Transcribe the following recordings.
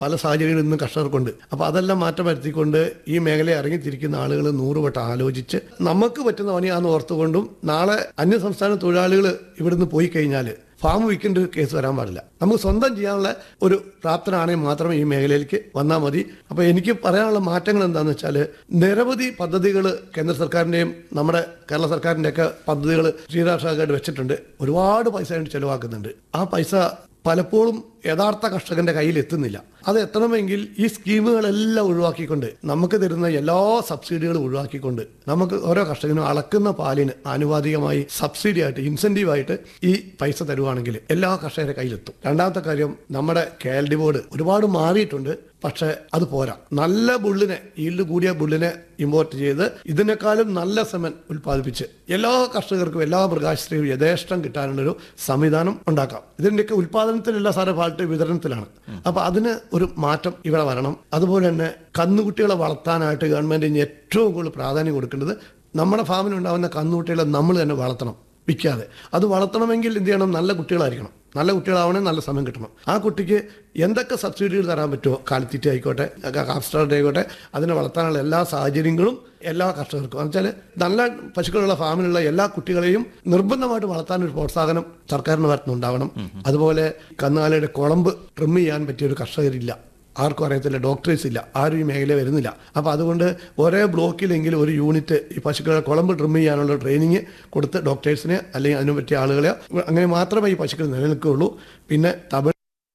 പല സാഹചര്യങ്ങളിൽ ഇന്നും കർഷകർക്കുണ്ട് അപ്പോൾ അതെല്ലാം മാറ്റം വരുത്തിക്കൊണ്ട് ഈ മേഖലയെ ഇറങ്ങിത്തിരിക്കുന്ന ആളുകൾ നൂറുവട്ടം ആലോചിച്ച് നമുക്ക് പറ്റുന്ന പണിയാന്ന് ഓർത്തുകൊണ്ടും നാളെ അന്യ സംസ്ഥാന തൊഴിലാളികൾ ഇവിടുന്ന് പോയി കഴിഞ്ഞാൽ ഫാം വിൽക്കേണ്ട ഒരു കേസ് വരാൻ പാടില്ല നമുക്ക് സ്വന്തം ചെയ്യാനുള്ള ഒരു പ്രാപ്തനാണെങ്കിൽ മാത്രമേ ഈ മേഖലയിലേക്ക് വന്നാൽ മതി അപ്പോൾ എനിക്ക് പറയാനുള്ള മാറ്റങ്ങൾ എന്താണെന്ന് വെച്ചാൽ നിരവധി പദ്ധതികൾ കേന്ദ്ര സർക്കാരിൻ്റെയും നമ്മുടെ കേരള സർക്കാരിൻ്റെയൊക്കെ പദ്ധതികൾ ശ്രീരാഷ്ട്രമായിട്ട് വെച്ചിട്ടുണ്ട് ഒരുപാട് പൈസ വേണ്ടി ചെലവാക്കുന്നുണ്ട് ആ പൈസ പലപ്പോഴും യഥാർത്ഥ കർഷകന്റെ കയ്യിൽ എത്തുന്നില്ല അത് എത്തണമെങ്കിൽ ഈ സ്കീമുകളെല്ലാം ഒഴിവാക്കിക്കൊണ്ട് നമുക്ക് തരുന്ന എല്ലാ സബ്സിഡികളും ഒഴിവാക്കിക്കൊണ്ട് നമുക്ക് ഓരോ കർഷകനും അളക്കുന്ന പാലിന് ആനുപാതികമായി സബ്സിഡി ആയിട്ട് ഇൻസെന്റീവ് ആയിട്ട് ഈ പൈസ തരുവാണെങ്കിൽ എല്ലാ കർഷകരുടെ കയ്യിലെത്തും രണ്ടാമത്തെ കാര്യം നമ്മുടെ കെ എൽ ഡി ബോർഡ് ഒരുപാട് മാറിയിട്ടുണ്ട് പക്ഷെ അത് പോരാ നല്ല ബുള്ളിനെ ഈൽഡ് കൂടിയ ബുള്ളിനെ ഇമ്പോർട്ട് ചെയ്ത് ഇതിനേക്കാളും നല്ല സെമൻ ഉൽപ്പാദിപ്പിച്ച് എല്ലാ കർഷകർക്കും എല്ലാ മൃഗാശ്രയും യഥേഷ്ടം കിട്ടാനുള്ളൊരു സംവിധാനം ഉണ്ടാക്കാം ഇതിന്റെയൊക്കെ ഉൽപ്പാദനത്തിലല്ല സാറേ ഫാൾട്ട് വിതരണത്തിലാണ് അപ്പൊ അതിന് ഒരു മാറ്റം ഇവിടെ വരണം അതുപോലെ തന്നെ കന്നുകുട്ടികളെ വളർത്താനായിട്ട് ഗവൺമെന്റ് ഇനി ഏറ്റവും കൂടുതൽ പ്രാധാന്യം കൊടുക്കേണ്ടത് നമ്മുടെ ഫാമിലുണ്ടാകുന്ന കന്നുകുട്ടികളെ നമ്മൾ തന്നെ വളർത്തണം വിൽക്കാതെ അത് വളർത്തണമെങ്കിൽ എന്ത് ചെയ്യണം നല്ല കുട്ടികളായിരിക്കണം നല്ല കുട്ടികളാവണമെങ്കിൽ നല്ല സമയം കിട്ടണം ആ കുട്ടിക്ക് എന്തൊക്കെ സബ്സിഡികൾ തരാൻ പറ്റുമോ കാലിത്തീറ്റ ആയിക്കോട്ടെ കാപ്സ്റ്റാർഡ് ആയിക്കോട്ടെ അതിനെ വളർത്താനുള്ള എല്ലാ സാഹചര്യങ്ങളും എല്ലാ കർഷകർക്കും എന്ന് വെച്ചാൽ നല്ല പശുക്കളുള്ള ഫാമിലുള്ള എല്ലാ കുട്ടികളെയും നിർബന്ധമായിട്ട് വളർത്താൻ ഒരു പ്രോത്സാഹനം സർക്കാരിന് ഭാഗത്തുനിന്നുണ്ടാവണം അതുപോലെ കന്നുകാലിയുടെ കുളമ്പ് ട്രിം ചെയ്യാൻ പറ്റിയ ഒരു കർഷകരില്ല ആർക്കും അറിയത്തില്ല ഡോക്ടേഴ്സ് ഇല്ല ആരും ഈ മേഖല വരുന്നില്ല അപ്പോൾ അതുകൊണ്ട് ഒരേ ബ്ലോക്കിലെങ്കിലും ഒരു യൂണിറ്റ് ഈ പശുക്കളെ കുളമ്പ് ട്രിം ചെയ്യാനുള്ള ട്രെയിനിങ് കൊടുത്ത് ഡോക്ടേഴ്സിനെ അല്ലെങ്കിൽ അതിനു പറ്റിയ ആളുകളെ അങ്ങനെ മാത്രമേ ഈ പശുക്കൾ നിലനിൽക്കുകയുള്ളൂ പിന്നെ തമിഴ്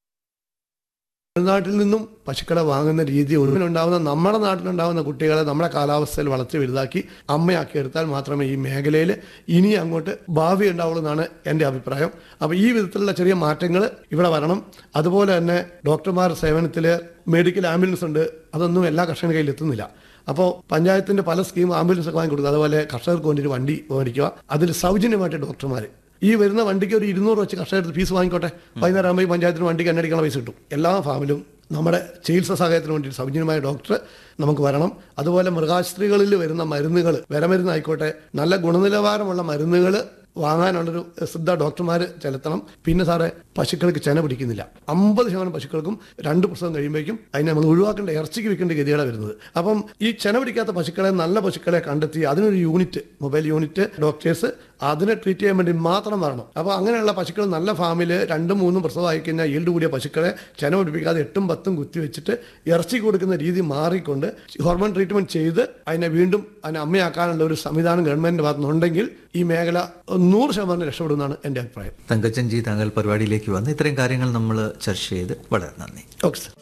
തമിഴ്നാട്ടിൽ നിന്നും പശുക്കളെ വാങ്ങുന്ന രീതി ഉണ്ടാവുന്ന നമ്മുടെ നാട്ടിലുണ്ടാവുന്ന കുട്ടികളെ നമ്മുടെ കാലാവസ്ഥയിൽ വളർത്തി വലുതാക്കി അമ്മയാക്കി എടുത്താൽ മാത്രമേ ഈ മേഖലയിൽ ഇനി അങ്ങോട്ട് ഭാവി ഉണ്ടാവുള്ളൂ എന്നാണ് എൻ്റെ അഭിപ്രായം അപ്പോൾ ഈ വിധത്തിലുള്ള ചെറിയ മാറ്റങ്ങൾ ഇവിടെ വരണം അതുപോലെ തന്നെ ഡോക്ടർമാർ സേവനത്തിൽ മെഡിക്കൽ ആംബുലൻസ് ഉണ്ട് അതൊന്നും എല്ലാ കർഷകരുടെ കയ്യിൽ എത്തുന്നില്ല അപ്പോൾ പഞ്ചായത്തിന്റെ പല സ്കീം ആംബുലൻസ് ഒക്കെ വാങ്ങി കൊടുക്കുക അതുപോലെ കർഷകർക്ക് വേണ്ടി ഒരു വണ്ടി മേടിക്കുക അതിൽ സൗജന്യമായിട്ട് ഡോക്ടർമാർ ഈ വരുന്ന വണ്ടിക്ക് ഒരു ഇരുന്നൂറ് വെച്ച് കർഷകർക്ക് ഫീസ് വാങ്ങിക്കോട്ടെ വൈകുന്നേരം ആകുമ്പോൾ ഈ പഞ്ചായത്തിന് വണ്ടിക്ക് എണ്ണടിക്കാനുള്ള പൈസ കിട്ടും എല്ലാ ഫാമിലും നമ്മുടെ ചികിത്സാ സഹായത്തിന് വേണ്ടി സൗജന്യമായ ഡോക്ടർ നമുക്ക് വരണം അതുപോലെ മൃഗാശുപത്രികളിൽ വരുന്ന മരുന്നുകൾ വിരമരുന്നായിക്കോട്ടെ നല്ല ഗുണനിലവാരമുള്ള മരുന്നുകൾ വാങ്ങാനുള്ളൊരു ശ്രദ്ധ ഡോക്ടർമാർ ചെലുത്തണം പിന്നെ സാറേ പശുക്കൾക്ക് ചെന പിടിക്കുന്നില്ല അമ്പത് ശതമാനം പശുക്കൾക്കും രണ്ട് പ്രസവം കഴിയുമ്പോഴേക്കും അതിനെ നമ്മൾ ഒഴിവാക്കേണ്ട ഇറച്ചിക്ക് വെക്കേണ്ട ഗതിയാണ് വരുന്നത് അപ്പം ഈ ചെന പിടിക്കാത്ത പശുക്കളെ നല്ല പശുക്കളെ കണ്ടെത്തി അതിനൊരു യൂണിറ്റ് മൊബൈൽ യൂണിറ്റ് ഡോക്ടേഴ്സ് അതിനെ ട്രീറ്റ് ചെയ്യാൻ വേണ്ടി മാത്രം വരണം അപ്പോൾ അങ്ങനെയുള്ള പശുക്കൾ നല്ല ഫാമിൽ രണ്ടും മൂന്നും പ്രസവമായി കഴിഞ്ഞാൽ ഈൽഡ് കൂടിയ പശുക്കളെ ചെന പിടിപ്പിക്കാതെ എട്ടും പത്തും കുത്തി വെച്ചിട്ട് ഇറച്ചി കൊടുക്കുന്ന രീതി മാറിക്കൊണ്ട് ഹോർമോൺ ട്രീറ്റ്മെന്റ് ചെയ്ത് അതിനെ വീണ്ടും അതിനെ അമ്മയാക്കാനുള്ള ഒരു സംവിധാനം ഗവൺമെന്റിന്റെ ഭാഗത്തുനിന്നുണ്ടെങ്കിൽ ഈ മേഖല നൂറ് ശതമാനം രക്ഷപ്പെടുമെന്നാണ് എൻ്റെ അഭിപ്രായം തങ്കച്ചൻ ജി താങ്കൾ പരിപാടിയിലേക്ക് വന്ന് ഇത്രയും കാര്യങ്ങൾ നമ്മൾ ചർച്ച ചെയ്ത് വളരെ നന്ദി ഓക്കെ സർ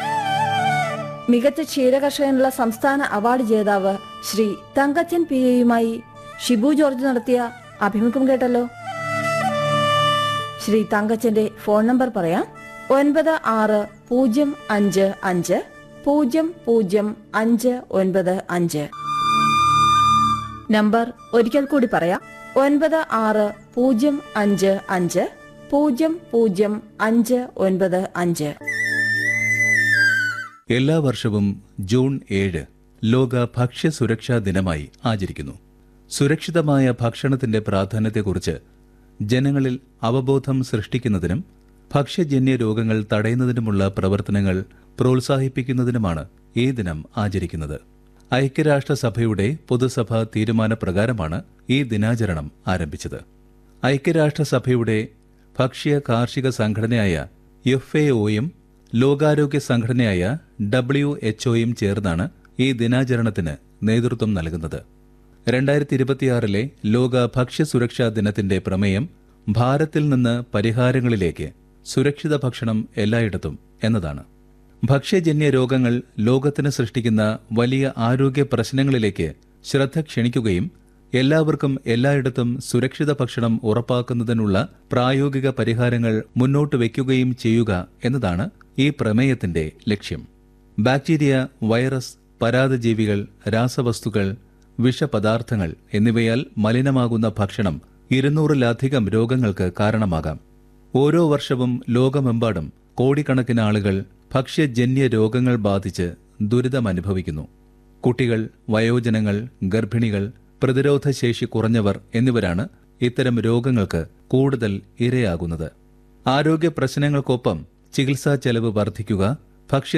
മികച്ച ക്ഷീരകർഷകനുള്ള സംസ്ഥാന അവാർഡ് ജേതാവ് ശ്രീ തങ്കച്ചൻ പി എയുമായി ഷിബു ജോർജ് നടത്തിയ അഭിമുഖം കേട്ടല്ലോ ശ്രീ തങ്കച്ചന്റെ ഫോൺ നമ്പർ പറയാം ഒൻപത് ആറ് പൂജ്യം അഞ്ച് അഞ്ച് പൂജ്യം പൂജ്യം അഞ്ച് ഒൻപത് അഞ്ച് നമ്പർ ഒരിക്കൽ കൂടി പറയാം ഒൻപത് ആറ് പൂജ്യം അഞ്ച് അഞ്ച് പൂജ്യം പൂജ്യം അഞ്ച് ഒൻപത് അഞ്ച് എല്ലാ വർഷവും ജൂൺ ഏഴ് ലോക ഭക്ഷ്യ സുരക്ഷാ ദിനമായി ആചരിക്കുന്നു സുരക്ഷിതമായ ഭക്ഷണത്തിന്റെ പ്രാധാന്യത്തെക്കുറിച്ച് ജനങ്ങളിൽ അവബോധം സൃഷ്ടിക്കുന്നതിനും ഭക്ഷ്യജന്യ രോഗങ്ങൾ തടയുന്നതിനുമുള്ള പ്രവർത്തനങ്ങൾ പ്രോത്സാഹിപ്പിക്കുന്നതിനുമാണ് ഈ ദിനം ആചരിക്കുന്നത് ഐക്യരാഷ്ട്രസഭയുടെ പൊതുസഭ തീരുമാനപ്രകാരമാണ് ഈ ദിനാചരണം ആരംഭിച്ചത് ഐക്യരാഷ്ട്രസഭയുടെ ഭക്ഷ്യ കാർഷിക സംഘടനയായ എഫ് എ ഒയും ലോകാരോഗ്യ സംഘടനയായ ഡബ്ല്യു എച്ച്ഒയും ചേർന്നാണ് ഈ ദിനാചരണത്തിന് നേതൃത്വം നൽകുന്നത് രണ്ടായിരത്തി ഇരുപത്തിയാറിലെ ലോക ഭക്ഷ്യ സുരക്ഷാ ദിനത്തിന്റെ പ്രമേയം ഭാരത്തിൽ നിന്ന് പരിഹാരങ്ങളിലേക്ക് സുരക്ഷിത ഭക്ഷണം എല്ലായിടത്തും എന്നതാണ് ഭക്ഷ്യജന്യ രോഗങ്ങൾ ലോകത്തിന് സൃഷ്ടിക്കുന്ന വലിയ ആരോഗ്യ പ്രശ്നങ്ങളിലേക്ക് ശ്രദ്ധ ക്ഷണിക്കുകയും എല്ലാവർക്കും എല്ലായിടത്തും സുരക്ഷിത ഭക്ഷണം ഉറപ്പാക്കുന്നതിനുള്ള പ്രായോഗിക പരിഹാരങ്ങൾ മുന്നോട്ട് വയ്ക്കുകയും ചെയ്യുക എന്നതാണ് ഈ പ്രമേയത്തിന്റെ ലക്ഷ്യം ബാക്ടീരിയ വൈറസ് പരാതജീവികൾ രാസവസ്തുക്കൾ വിഷപദാർത്ഥങ്ങൾ എന്നിവയാൽ മലിനമാകുന്ന ഭക്ഷണം ഇരുന്നൂറിലധികം രോഗങ്ങൾക്ക് കാരണമാകാം ഓരോ വർഷവും ലോകമെമ്പാടും കോടിക്കണക്കിന് ആളുകൾ ഭക്ഷ്യജന്യ രോഗങ്ങൾ ബാധിച്ച് ദുരിതമനുഭവിക്കുന്നു കുട്ടികൾ വയോജനങ്ങൾ ഗർഭിണികൾ പ്രതിരോധശേഷി കുറഞ്ഞവർ എന്നിവരാണ് ഇത്തരം രോഗങ്ങൾക്ക് കൂടുതൽ ഇരയാകുന്നത് ആരോഗ്യ പ്രശ്നങ്ങൾക്കൊപ്പം ചികിത്സാ ചെലവ് വർദ്ധിക്കുക ഭക്ഷ്യ